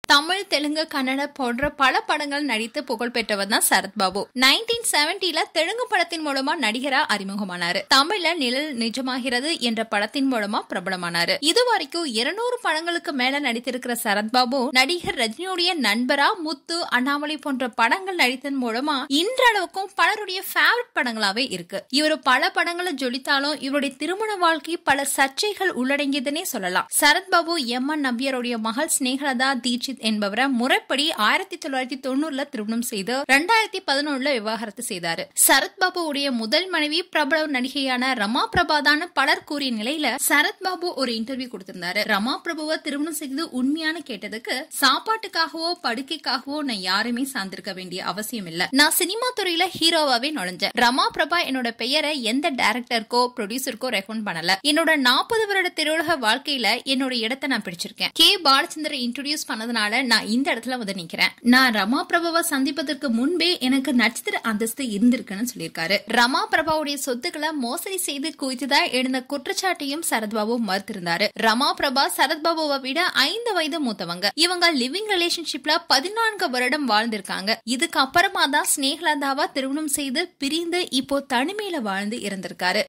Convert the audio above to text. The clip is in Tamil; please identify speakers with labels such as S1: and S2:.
S1: தமிழ் தெலுங்கு கன்னட போன்ற பல படங்கள் நடித்து புகழ் பெற்றவர் தான் சரத்பாபு நைன்டீன் செவன்டில தெலுங்கு படத்தின் மூலமா நடிகரா அறிமுகமானாரு தமிழ்ல நிழல் நிஜமாகிறது என்ற படத்தின் மூலமா பிரபலமானாரு இதுவரைக்கும் இருநூறு படங்களுக்கு மேல நடித்திருக்கிற சரத்பாபு நடிகர் ரஜினியுடைய நண்பரா முத்து அண்ணாமலை போன்ற படங்கள் நடித்ததன் மூலமா இன்றளவுக்கும் பலருடைய ஃபேவரட் படங்களாவே இருக்கு இவர் பல படங்களை ஜொலித்தாலும் இவருடைய திருமண வாழ்க்கை பல சர்ச்சைகள் உள்ளடங்கியதுன்னே சொல்லலாம் சரத்பாபு எம் என் நம்பியருடைய மகள் ஸ்னேகலதா தீட்சித் என்பவரை முறைப்படி ஆயிரத்தி தொள்ளாயிரத்தி தொண்ணூறுல திருமணம் செய்து ரெண்டாயிரத்தி பதினொன்னுல விவாகரத்து செய்தாரு சரத்பாபுவுடைய முதல் மனைவி பிரபல நடிகையான ரமா பிரபாதான பலர் கூறிய நிலையில சரத்பாபு ஒரு இன்டர்வியூ கொடுத்திருந்தாரு ரமா பிரபுவை திருமணம் செய்து உண்மையான கேட்டதுக்கு சாப்பாட்டுக்காகவோ படுக்கைக்காகவோ நான் யாருமே சார்ந்திருக்க வேண்டிய அவசியம் இல்ல நான் சினிமா துறையில ஹீரோவாவே நுழைஞ்சேன் ரமா பிரபா என்னோட பெயரை எந்த டைரக்டருக்கோ ப்ரொடியூசருக்கோ ரெக்கமெண்ட் பண்ணல என்னோட நாற்பது வருட திரையுலக வாழ்க்கையில என்னோட இடத்தை நான் பிடிச்சிருக்கேன் கே பாலச்சந்திரன் இன்ட்ரோடியூஸ் பண்ணதுனால நான் இந்த இடத்துல வந்து நிக்கிறேன் நான் ரமா பிரபாவை சந்திப்பதற்கு முன்பே எனக்கு நட்சத்திர அந்தஸ்து இருந்திருக்குன்னு சொல்லியிருக்காரு ரமா பிரபாவுடைய சொத்துக்களை மோசடி செய்து குவித்ததா எழுந்த குற்றச்சாட்டையும் சரத்பாபு மறுத்திருந்தாரு ரமா பிரபா சரத்பாபுவை விட ஐந்து வயது மூத்தவங்க இவங்க லிவிங் ரிலேஷன்ஷிப்ல பதினான்கு வருடம் வாழ்ந்திருக்காங்க இதுக்கு அப்புறமா தான் ஸ்னேகலதாவா திருமணம் செய்து பிரிந்து இப்போ தனிமையில வாழ்ந்து இருந்திருக்காரு